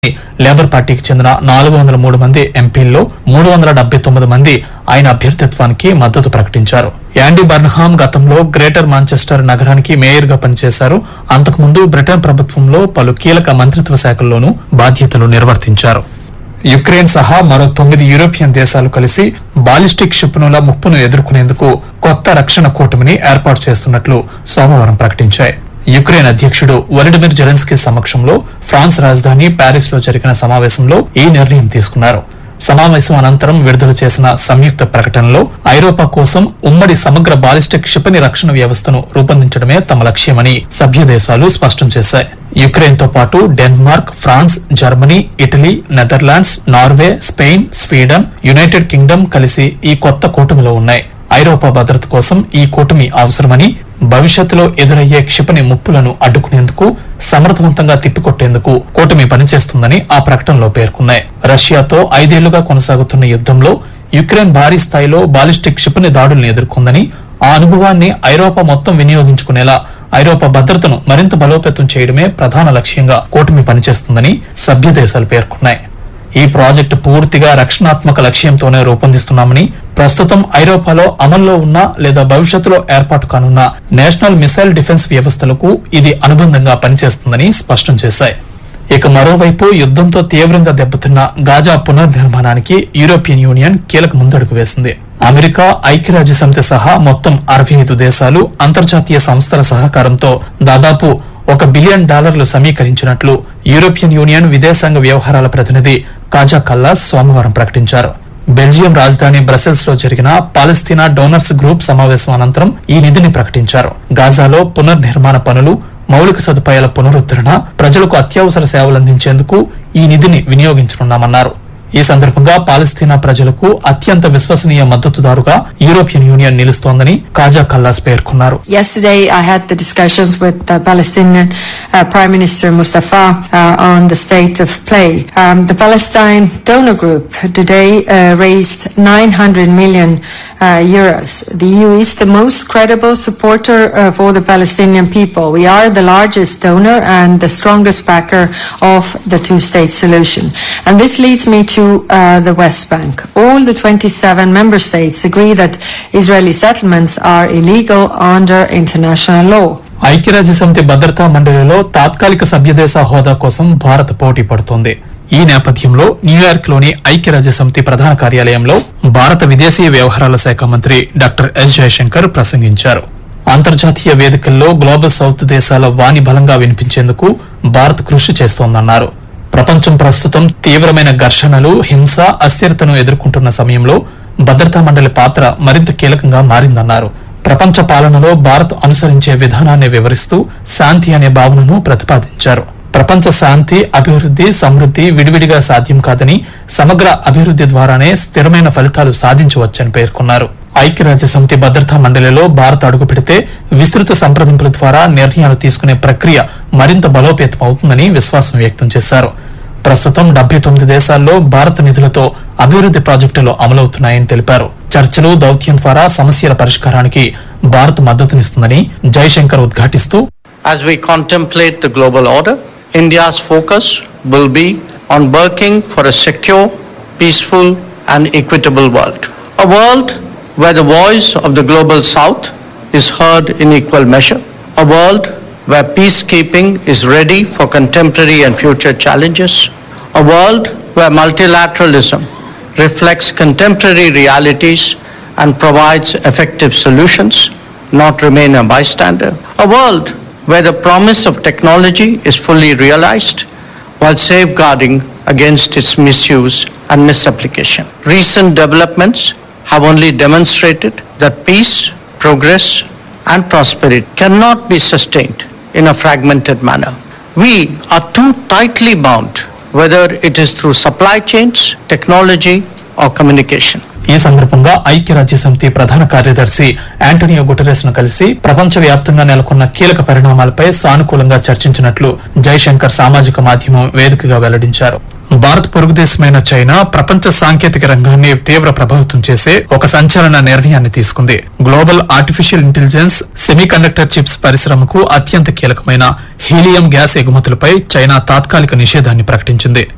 Labour పార్టీకి చెందిన నాలుగు వందల మూడు మంది ఎంపీల్లో మూడు వందల డెబ్బై తొమ్మిది మంది ఆయన అభ్యర్థిత్వానికి మద్దతు ప్రకటించారు యాండీ బర్న్హామ్ గతంలో గ్రేటర్ మాంచెస్టర్ నగరానికి మేయర్ గా పనిచేశారు అంతకుముందు బ్రిటన్ ప్రభుత్వంలో పలు కీలక మంత్రిత్వ శాఖల్లోనూ బాధ్యతలు నిర్వర్తించారు యుక్రెయిన్ సహా మరో తొమ్మిది యూరోపియన్ దేశాలు కలిసి బాలిస్టిక్ క్షిపణుల ముప్పును ఎదుర్కొనేందుకు కొత్త రక్షణ కూటమిని ఏర్పాటు చేస్తున్నట్లు సోమవారం ప్రకటించాయి యుక్రెయిన్ అధ్యక్షుడు వొలిడిమిర్ జెలెన్స్కీ సమక్షంలో ఫ్రాన్స్ రాజధాని ప్యారిస్ లో జరిగిన సమావేశంలో ఈ నిర్ణయం తీసుకున్నారు సమావేశం అనంతరం విడుదల చేసిన సంయుక్త ప్రకటనలో ఐరోపా కోసం ఉమ్మడి సమగ్ర బాలిస్టిక్ క్షిపణి రక్షణ వ్యవస్థను రూపొందించడమే తమ లక్ష్యమని సభ్య దేశాలు స్పష్టం చేశాయి యుక్రెయిన్ తో పాటు Denmark France Germany Italy Netherlands Norway Spain Sweden United Kingdom కలిసి ఈ కొత్త కూటమిలో ఉన్నాయి ఐరోపా భద్రత కోసం ఈ కూటమి అవసరమని భవిష్యత్తులో ఎదురయ్యే క్షిపణి ముప్పులను అడ్డుకునేందుకు సమర్థవంతంగా తిప్పికొట్టేందుకు కూటమి పనిచేస్తుందని ఆ ప్రకటనలో పేర్కొన్నాయి రష్యాతో ఐదేళ్లుగా కొనసాగుతున్న యుద్దంలో యుక్రెయిన్ భారీ స్థాయిలో బాలిస్టిక్ క్షిపణి దాడులను ఎదుర్కొందని ఆ అనుభవాన్ని ఐరోపా మొత్తం వినియోగించుకునేలా ఐరోపా భద్రతను మరింత బలోపేతం చేయడమే ప్రధాన లక్ష్యంగా కూటమి పనిచేస్తుందని సభ్య దేశాలు పేర్కొన్నాయి ఈ ప్రాజెక్టు పూర్తిగా రక్షణాత్మక లక్ష్యంతోనే రూపొందిస్తున్నామని ప్రస్తుతం ఐరోపాలో అమల్లో ఉన్న లేదా భవిష్యత్తులో ఏర్పాటు కానున్న నేషనల్ మిసైల్ డిఫెన్స్ వ్యవస్థలకు ఇది అనుబంధంగా పనిచేస్తుందని స్పష్టం చేశాయి ఇక మరోవైపు యుద్దంతో తీవ్రంగా దెబ్బతిన్న గాజా పునర్నిర్మాణానికి యూరోపియన్ యూనియన్ కీలక ముందడుగు వేసింది అమెరికా ఐక్యరాజ్య సమితి సహా మొత్తం అరవై ఐదు దేశాలు అంతర్జాతీయ సంస్థల సహకారంతో దాదాపు ఒక బిలియన్ డాలర్లు సమీకరించినట్లు యూరోపియన్ యూనియన్ విదేశాంగ వ్యవహారాల ప్రతినిధి కాజా కల్లాస్ సోమవారం ప్రకటించారు బెల్జియం రాజధాని బ్రసెల్స్ లో జరిగిన పాలస్తీనా డోనర్స్ గ్రూప్ సమావేశం అనంతరం ఈ నిధిని ప్రకటించారు గాజాలో పునర్నిర్మాణ పనులు మౌలిక సదుపాయాల పునరుద్ధరణ ప్రజలకు అత్యవసర సేవలు అందించేందుకు ఈ నిధిని వినియోగించనున్నామన్నారు ఈ సందర్భంగా పాలస్తీనా ప్రజలకు అత్యంత విశ్వసనీయ మద్దతుదారుగా యూరోపియన్ యూనియన్ నిలుస్తోందని కాజా కల్లాస్ పేర్కొన్నారు Yesterday, I had the discussions with the Palestinian uh, Prime Minister Mustafa uh, on the state of play. Um, the Palestine donor group today uh, raised 900 million uh, euros. The EU is the most credible supporter uh, for the Palestinian people. We are the largest donor and the strongest backer of the two-state solution. And this leads me to uh, the West Bank. All the 27 member states agree that Israeli settlements are illegal under international law. ఐక్యరాజ్య సమితి భద్రతా మండలిలో తాత్కాలిక సభ్యదేశ హోదా కోసం భారత్ పోటీ పడుతోంది ఈ నేపథ్యంలో న్యూయార్క్ లోని ఐక్యరాజ్య సమితి ప్రధాన కార్యాలయంలో భారత విదేశీ వ్యవహారాల శాఖ మంత్రి డాక్టర్ ఎస్ జయశంకర్ ప్రసంగించారు అంతర్జాతీయ వేదికల్లో గ్లోబల్ సౌత్ దేశాల వాణి బలంగా వినిపించేందుకు భారత్ కృషి చేస్తోందన్నారు ప్రపంచం ప్రస్తుతం తీవ్రమైన ఘర్షణలు హింస అస్థిరతను ఎదుర్కొంటున్న సమయంలో భద్రతా మండలి పాత్ర మరింత కీలకంగా మారిందన్నారు ప్రపంచ పాలనలో భారత్ అనుసరించే విధానాన్ని వివరిస్తూ శాంతి అనే భావనను ప్రతిపాదించారు ప్రపంచ శాంతి అభివృద్ధి సమృద్ధి విడివిడిగా సాధ్యం కాదని సమగ్ర అభివృద్ధి ద్వారానే స్థిరమైన ఫలితాలు సాధించవచ్చని పేర్కొన్నారు ఐక్యరాజ్య సమితి భద్రతా మండలిలో భారత్ అడుగుపెడితే విస్తృత సంప్రదింపుల ద్వారా నిర్ణయాలు తీసుకునే ప్రక్రియ మరింత బలోపేతం అవుతుందని విశ్వాసం వ్యక్తం చేశారు ప్రస్తుతం డెబ్బై తొమ్మిది దేశాల్లో భారత నిధులతో అభివృద్ధి ప్రాజెక్టులు అమలవుతున్నాయని తెలిపారు చర్చలు దౌత్యం ద్వారా సమస్యల పరిష్కారానికి Bharat మద్దతునిస్తుందని Jaishankar ఉద్ఘాటిస్తూ As we contemplate the global order, India's focus will be on working for a secure, peaceful, and equitable world. A world where the voice of the global south is heard in equal measure. A world where peacekeeping is ready for contemporary and future challenges. A world where multilateralism reflects contemporary realities and provides effective solutions, not remain a bystander. A world where the promise of technology is fully realized while safeguarding against its misuse and misapplication. Recent developments have only demonstrated that peace, progress, and prosperity cannot be sustained in a fragmented manner. We are too tightly bound, whether it is through supply chains, technology, or communication. ఈ సందర్భంగా ఐక్యరాజ్య సమితి ప్రధాన కార్యదర్శి Antonio Guterres ను కలిసి ప్రపంచ వ్యాప్తంగా నెలకొన్న కీలక పరిణామాలపై సానుకూలంగా చర్చించినట్లు జైశంకర్ సామాజిక మాధ్యమం వేదికగా వెల్లడించారు భారత్ పొరుగు దేశమైన చైనా ప్రపంచ సాంకేతిక రంగాన్ని తీవ్ర ప్రభావితం చేసే ఒక సంచలన నిర్ణయాన్ని తీసుకుంది global artificial intelligence semiconductor chips పరిశ్రమకు అత్యంత కీలకమైన హీలియం గ్యాస్ ఎగుమతులపై చైనా తాత్కాలిక నిషేధాన్ని ప్రకటించింది